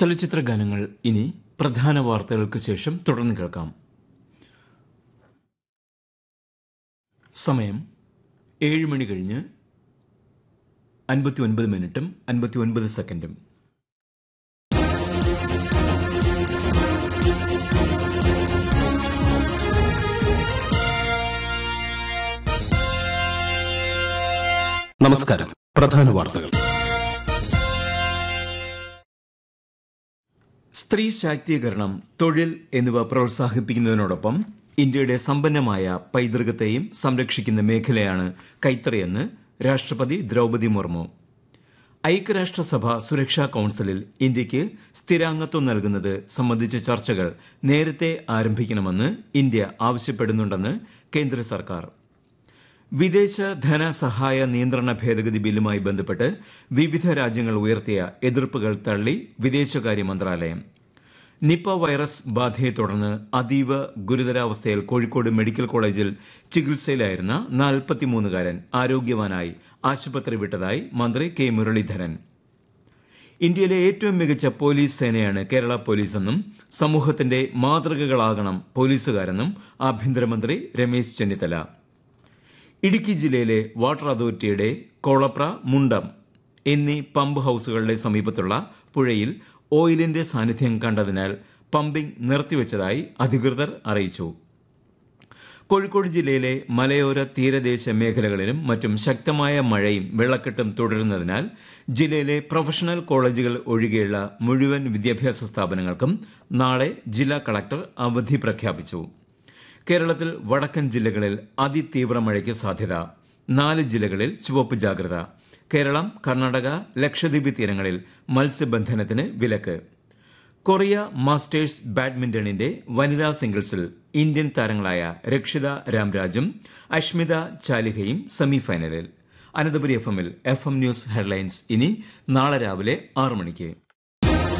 ചലച്ചിത്ര ഗാനങ്ങൾ ഇനി പ്രധാന വാർത്തകൾക്ക് ശേഷം തുടർന്ന് കേൾക്കാം സമയം ഏഴ് മണി കഴിഞ്ഞ് അൻപത്തി ഒൻപത് മിനിറ്റും അൻപത്തി ഒൻപത് സെക്കൻഡും നമസ്കാരം പ്രധാന വാർത്തകൾ സ്ത്രീ ശാക്തീകരണം തൊഴിൽ എന്നിവ പ്രോത്സാഹിപ്പിക്കുന്നതിനോടൊപ്പം ഇന്ത്യയുടെ സമ്പന്നമായ പൈതൃകത്തെയും സംരക്ഷിക്കുന്ന മേഖലയാണ് കൈത്തറിയെന്ന് രാഷ്ട്രപതി ദ്രൗപദി മുർമു ഐക്യരാഷ്ട്രസഭ സുരക്ഷാ കൌൺസിലിൽ ഇന്ത്യയ്ക്ക് സ്ഥിരാംഗത്വം നൽകുന്നത് സംബന്ധിച്ച ചർച്ചകൾ നേരത്തെ ആരംഭിക്കണമെന്ന് ഇന്ത്യ ആവശ്യപ്പെടുന്നുണ്ടെന്ന് കേന്ദ്ര സർക്കാർ വിദേശ ധനസഹായ നിയന്ത്രണ ഭേദഗതി ബില്ലുമായി ബന്ധപ്പെട്ട് വിവിധ രാജ്യങ്ങൾ ഉയർത്തിയ എതിർപ്പുകൾ തള്ളി വിദേശകാര്യ മന്ത്രാലയം നിപ്പ വൈറസ് ബാധയെ തുടർന്ന് അതീവ ഗുരുതരാവസ്ഥയിൽ കോഴിക്കോട് മെഡിക്കൽ കോളേജിൽ ചികിത്സയിലായിരുന്ന നാൽപ്പത്തിമൂന്നുകാരൻ ആരോഗ്യവാനായി ആശുപത്രി വിട്ടതായി മന്ത്രി കെ മുരളീധരൻ ഇന്ത്യയിലെ ഏറ്റവും മികച്ച പോലീസ് സേനയാണ് കേരള പോലീസെന്നും സമൂഹത്തിന്റെ മാതൃകകളാകണം പോലീസുകാരെന്നും ആഭ്യന്തരമന്ത്രി രമേശ് ചെന്നിത്തല ഇടുക്കി ജില്ലയിലെ വാട്ടർ അതോറിറ്റിയുടെ കോളപ്ര മുണ്ടം എന്നീ പമ്പ് ഹൌസുകളുടെ സമീപത്തുള്ള പുഴയിൽ ഓയിലിന്റെ സാന്നിധ്യം കണ്ടതിനാൽ പമ്പിംഗ് നിർത്തിവച്ചതായി അധികൃതർ അറിയിച്ചു കോഴിക്കോട് ജില്ലയിലെ മലയോര തീരദേശ മേഖലകളിലും മറ്റും ശക്തമായ മഴയും വെള്ളക്കെട്ടും തുടരുന്നതിനാൽ ജില്ലയിലെ പ്രൊഫഷണൽ കോളേജുകൾ ഒഴികെയുള്ള മുഴുവൻ വിദ്യാഭ്യാസ സ്ഥാപനങ്ങൾക്കും നാളെ ജില്ലാ കളക്ടർ അവധി പ്രഖ്യാപിച്ചു കേരളത്തിൽ വടക്കൻ ജില്ലകളിൽ അതിതീവ്ര മഴയ്ക്ക് സാധ്യത നാല് ജില്ലകളിൽ ചുവപ്പ് ജാഗ്രത കേരളം കർണാടക ലക്ഷദ്വീപ് തീരങ്ങളിൽ മത്സ്യബന്ധനത്തിന് വിലക്ക് കൊറിയ മാസ്റ്റേഴ്സ് ബാഡ്മിന്റണിന്റെ വനിതാ സിംഗിൾസിൽ ഇന്ത്യൻ താരങ്ങളായ രക്ഷിത രാംരാജും അഷ്മിത ചാലിഹയും സെമിഫൈനലിൽ അനന്തപുരി എഫ് എമ്മിൽ എഫ് എം ന്യൂസ് ഹെഡ്ലൈൻസ് ഇനി നാളെ രാവിലെ ആറ് മണിക്ക്